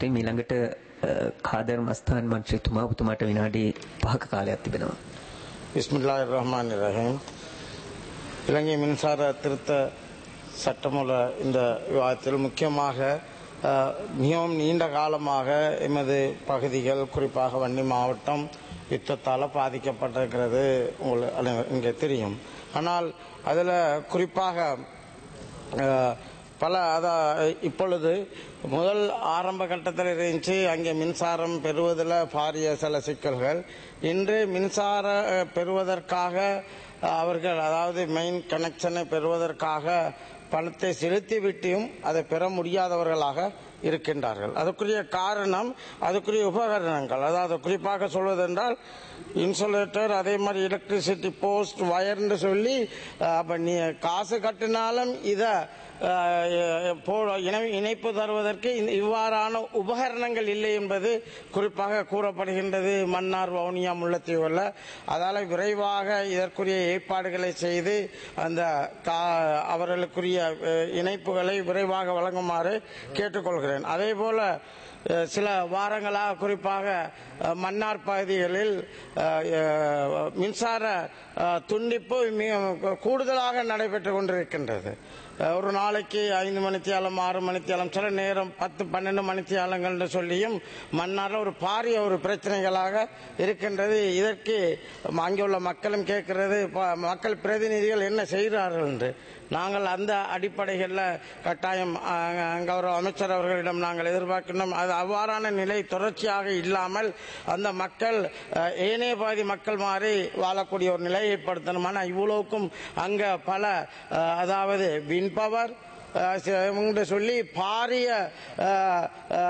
බලාපොරොත්තු වෙමි. ඊළඟට අ, කාදර් මස්තාන් මන්ත්‍රීතුමා ඔබතුමාට විනාඩි 5ක காலයක් තිබෙනවා. பிஸ்மில்லாஹிர் ரஹ்மான் ரஹீம் இலங்கை மின்சார திருத்த சட்டமூல இந்த விவாதத்தில் முக்கியமாக அஹ், மிகவும் நீண்ட காலமாக எமது பகுதிகள் குறிப்பாக வன்னி மாவட்டம் யுத்தத்தால் பாதிக்கப்பட்டிருக்கிறது உங்களுக்கு அனை- இங்கே தெரியும் ஆனால் அதில் குறிப்பாக அஹ், பல அதா இப்பொழுது முதல் ஆரம்ப கட்டத்தில் இருந்துச்சு அங்கே மின்சாரம் பெறுவதில் பாரிய சில சிக்கல்கள் இன்று மின்சார அஹ், பெறுவதற்காக அஹ், அவர்கள் அதாவது மெயின் கனெக்ஷனை பெறுவதற்காக பணத்தை செலுத்திவிட்டியும் அதை பெற முடியாதவர்களாக இருக்கின்றார்கள் அதுக்குரிய காரணம் அதுக்குரிய உபகரணங்கள் அதாவது குறிப்பாக சொல்வதென்றால் இன்சுலேட்டர் அதே மாதிரி எலக்ட்ரிசிட்டி போஸ்ட் வயர்னு சொல்லி அஹ், அப்ப நீ காசு கட்டினாலும் இதை அஹ், போ- இணை- இணைப்பு தருவதற்கு இந்த- இவ்வாறான உபகரணங்கள் இல்லை என்பது குறிப்பாக கூறப்படுகின்றது மன்னார் வவுனியா முல்லைத்தீவுல அதால விரைவாக இதற்குரிய ஏற்பாடுகளை செய்து அந்த கா- அவர்களுக்குரிய அஹ், இணைப்புகளை விரைவாக வழங்குமாறு கேட்டுக்கொள்கிறேன் அதே போல அஹ், சில வாரங்களாக குறிப்பாக அஹ், மன்னார் பகுதிகளில் அஹ், அஹ், மின்சார அஹ், துண்டிப்பு மிக கூடுதலாக நடைபெற்றுக் கொண்டிருக்கின்றது அஹ், ஒரு நாளைக்கு ஐந்து மணித்தியாலம் ஆறு மணித்தியாலம் சில நேரம் பத்து பன்னெண்டு மணித்தியாலங்கள்னு சொல்லியும் மன்னாரில் ஒரு பாரிய ஒரு பிரச்சனைகளாக இருக்கின்றது இதற்கு அங்கே உள்ள மக்களும் கேட்கிறது ப- மக்கள் பிரதிநிதிகள் என்ன செய்கிறார்கள் என்று நாங்கள் அந்த அடிப்படைகளில் கட்டாயம் அஹ், கௌரவ அமைச்சர் அவர்களிடம் நாங்கள் எதிர்பார்க்கின்றோம் அது அவ்வாறான நிலை தொடர்ச்சியாக இல்லாமல் அந்த மக்கள் அஹ், ஏனைய பாதி மக்கள் மாறி வாழக்கூடிய ஒரு நிலையை ஏற்படுத்தணும் ஆனால் இவ்வளவுக்கும் அங்க பல அஹ், அதாவது வின் பவர் என்று சொல்லி பாரிய அஹ்,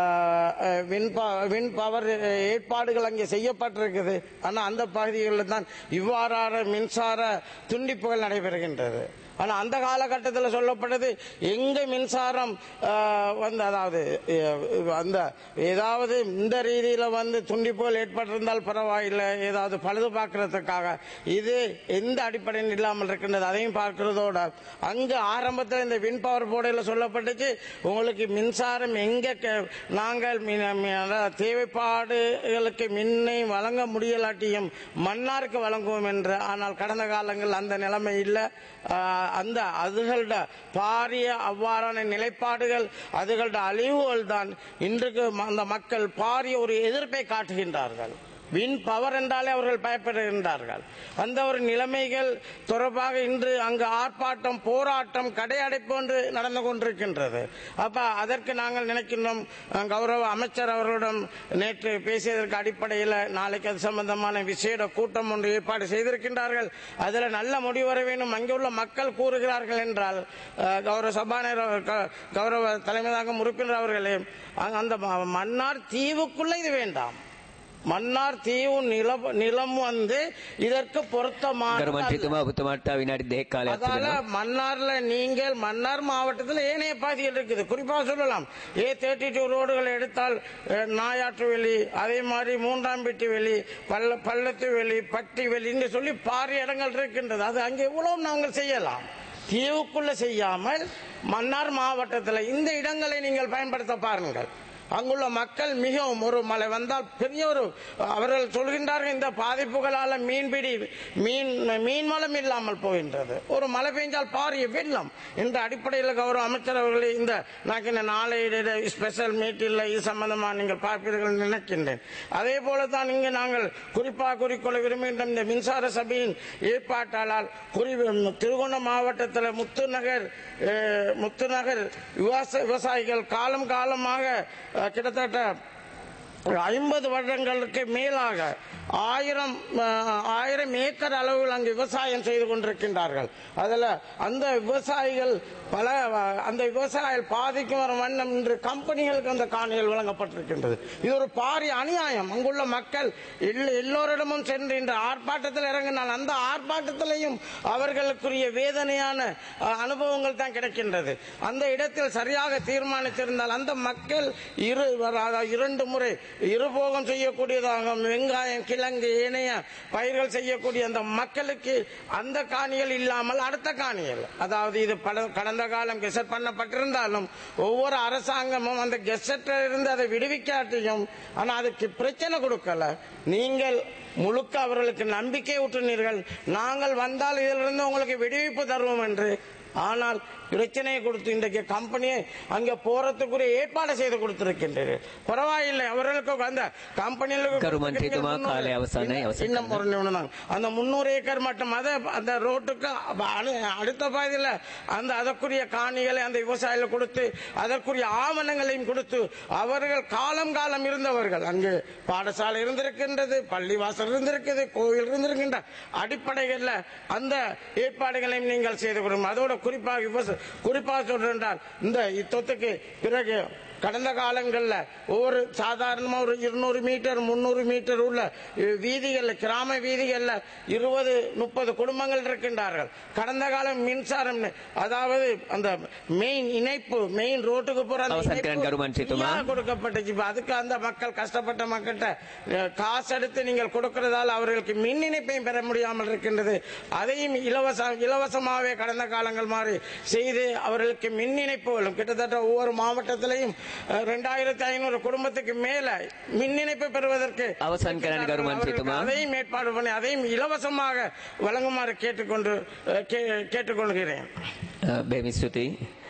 அஹ், வின் ப- வின் பவர் ஏற்பாடுகள் அங்கே செய்யப்பட்டிருக்குது ஆனால் அந்த பகுதிகளில் தான் இவ்வாறான மின்சார துண்டிப்புகள் நடைபெறுகின்றது ஆனா அந்த காலகட்டத்தில் சொல்லப்பட்டது எங்க மின்சாரம் ஆஹ், வந்து அதாவது அஹ், அந்த ஏதாவது இந்த ரீதியில வந்து துண்டிப்புகள் ஏற்பட்டிருந்தால் பரவாயில்லை ஏதாவது பழுது பார்க்கறதுக்காக இது எந்த அடிப்படையில் இல்லாமல் இருக்கின்றது அதையும் பார்க்கிறதோட அங்கு ஆரம்பத்தில் இந்த வின் பவர் போர்டில் சொல்லப்பட்டுச்சு உங்களுக்கு மின்சாரம் எங்க க- நாங்கள் மின்- மி- அதாவது தேவைப்பாடுகளுக்கு மின்னை வழங்க முடியலாட்டியும் மன்னாருக்கு வழங்குவோம் என்று ஆனால் கடந்த காலங்கள் அந்த நிலைமை இல்லை ஆஹ், அந்த அதுகளோட பாரிய அவ்வாறான நிலைப்பாடுகள் அதுகளோட அழிவுகள் தான் இன்றைக்கு ம- அந்த மக்கள் பாரிய ஒரு எதிர்ப்பை காட்டுகின்றார்கள் வின் பவர் என்றாலே அவர்கள் பயப்படுகின்றார்கள் அந்த ஒரு நிலைமைகள் தொடர்பாக இன்று அங்கு ஆர்ப்பாட்டம் போராட்டம் கடையடைப்பு என்று நடந்து கொண்டிருக்கின்றது அப்ப அதற்கு நாங்கள் நினைக்கின்றோம் அஹ், கௌரவ அமைச்சர் அவர்களிடம் நேற்று பேசியதற்கு அடிப்படையில் நாளைக்கு அது சம்பந்தமான விசேட கூட்டம் ஒன்று ஏற்பாடு செய்திருக்கின்றார்கள் அதுல நல்ல முடிவு வர வேண்டும் அங்கே உள்ள மக்கள் கூறுகிறார்கள் என்றால் அஹ், கௌரவ சபாநாயகர் அவர், க- கௌரவ தலைமையாக உறுப்பினர் அவர்களே அங்க- அந்த ம- மன்னார் தீவுக்குள்ள இது வேண்டாம் மன்னார் தீவு நிலம் நிலம் வந்து இதற்கு ගරු பொருத்தமான මන්ත්‍රීතුමා ඔබතුමාට තව විනාඩි 2ක කාලයක් அதால තිබෙනවා. மன்னார்ல நீங்கள் மன்னார் மாவட்டத்தில் ஏனைய பாதிகள் இருக்குது குறிப்பா சொல்லலாம் ஏ தேர்ட்டி டூ ரோடுகளை எடுத்தால் அஹ், நாயாற்று வெளி அதே மாதிரி மூன்றாம் பெட்டி வெளி பள்ள பள்ளத்து வெளி பட்டி வெளின்னு சொல்லி பாரிய இடங்கள் இருக்கின்றது அது அங்கே எவ்வளவு நாங்கள் செய்யலாம் தீவுக்குள்ள செய்யாமல் மன்னார் மாவட்டத்தில் இந்த இடங்களை நீங்கள் பயன்படுத்த பாருங்கள் அங்குள்ள மக்கள் மிகவும் ஒரு மழை வந்தால் பெரிய ஒரு அவர்கள் சொல்கின்றார்கள் இந்த பாதிப்புகளால மீன்பிடி மீன் மீன் வளம் இல்லாமல் போகின்றது ஒரு மழை பெய்ஞ்சால் பாரிய வெள்ளம் இந்த அடிப்படையில் கௌரவ அமைச்சர் அவர்களே இந்த நான் இந்த நாளை ஸ்பெஷல் மீட்டில் இது சம்பந்தமாக நீங்கள் பார்ப்பீர்கள் நினைக்கின்றேன் அதே போல தான் இங்கு நாங்கள் குறிப்பாக குறிக்கொள்ள விரும்புகின்ற இந்த மின்சார சபையின் ஏற்பாட்டாளர் குறி திருகோண மாவட்டத்தில் முத்துநகர் அஹ், முத்துநகர் விவசாய விவசாயிகள் காலம் காலமாக அஹ், கிட்டத்தட்ட ஐம்பது வருடங்களுக்கு மேலாக ஆயிரம் அஹ், ஆயிரம் ஏக்கர் அளவில் அங்கு விவசாயம் செய்து கொண்டிருக்கின்றார்கள் அதுல அந்த விவசாயிகள் பல அஹ், அந்த விவசாயிகள் பாதிக்கும் வரும் வண்ணம் இன்று கம்பெனிகளுக்கு அந்த காணிகள் வழங்கப்பட்டிருக்கின்றது இது ஒரு பாரிய அநியாயம் அங்குள்ள மக்கள் எல்- எல்லோரிடமும் சென்று இந்த ஆர்ப்பாட்டத்தில் இறங்கினால் அந்த ஆர்ப்பாட்டத்திலையும் அவர்களுக்குரிய வேதனையான அஹ், அனுபவங்கள் தான் கிடைக்கின்றது அந்த இடத்தில் சரியாக தீர்மானித்திருந்தால் அந்த மக்கள் இரு அதாவது இரண்டு முறை இருபோகம் செய்யக்கூடியதாக வெங்காயம் கிழங்கு ஏனைய பயிர்கள் செய்யக்கூடிய அந்த மக்களுக்கு அந்த காணிகள் இல்லாமல் அடுத்த காணிகள் அதாவது இது பல- கடந்த காலம் கெசட் பண்ணப்பட்டிருந்தாலும் ஒவ்வொரு அரசாங்கமும் அந்த கெசட்டில் இருந்து அதை விடுவிக்காட்டியும் ஆனா அதுக்கு பிரச்சனை கொடுக்கல நீங்கள் முழுக்க அவர்களுக்கு நம்பிக்கை ஊற்றினீர்கள் நாங்கள் வந்தால் இதிலிருந்து உங்களுக்கு விடுவிப்பு தருவோம் என்று ஆனால் பிரச்சனையை கொடுத்து இன்றைக்கு கம்பெனியை அங்க போறதுக்குரிய ஏற்பாடு செய்து கொடுத்திருக்கின்றீர்கள் பரவாயில்லை அவர்களுக்கு அந்த கம்பெனியில் கருமன்றித்துமா காலை அவசான அவசர இன்னும் ஒரு நிமிடம் தான். அந்த முன்னூறு ஏக்கர் மட்டும் அதை அந்த ரோட்டுக்கு அ- அடு- அடுத்த பாதியில் அந்த அதற்குரிய காணிகளை அந்த விவசாயிகள் கொடுத்து அதற்குரிய ஆவணங்களையும் கொடுத்து அவர்கள் காலம் காலம் இருந்தவர்கள் அங்கு பாடசாலை இருந்திருக்கின்றது பள்ளிவாசல் இருந்திருக்குது கோவில் இருந்திருக்கின்ற அடிப்படைகளில் அந்த ஏற்பாடுகளையும் நீங்கள் செய்து கொடுக்கும் அதோட குறிப்பாக விவசாய குறிப்பாக சொல்றால் இந்த இத்தொத்துக்கு பிறகு கடந்த காலங்களில் ஒவ்வொரு சாதாரணமா ஒரு இருநூறு மீட்டர் முன்னூறு மீட்டர் உள்ள வீதிகளில் கிராம வீதிகளில் இருபது முப்பது குடும்பங்கள் இருக்கின்றார்கள் கடந்த காலம் மின்சாரம் அதாவது அந்த மெயின் இணைப்பு மெயின் ரோட்டுக்கு போற அந்த அவசர இணைப்பு கருமன் சித்துமா. ஃப்ரீயா கொடுக்கப்பட்டுச்சு இப்ப அதுக்கு அந்த மக்கள் கஷ்டப்பட்ட மக்கள்கிட்ட அஹ், காசு எடுத்து நீங்கள் கொடுக்கறதால அவர்களுக்கு மின் இணைப்பையும் பெற முடியாமல் இருக்கின்றது அதையும் இலவச இலவசமாகவே கடந்த காலங்கள் மாறி செய்து அவர்களுக்கு மின் இணைப்புகளும் கிட்டத்தட்ட ஒவ்வொரு மாவட்டத்திலையும் ரெண்டாயிரத்தி ஐநூறு குடும்பத்துக்கு மேல மின் இணைப்பு பெறுவதற்கு අවසන් කරන්න ගරු මන්ත්‍රීතුමා. அதையும் ஏற்பாடு பண்ணி அதையும் இலவசமாக வழங்குமாறு கேட்டுக்கொண்டு அஹ், கே- கேட்டுக்கொள்கிறேன் බෙමි ස්තුතියි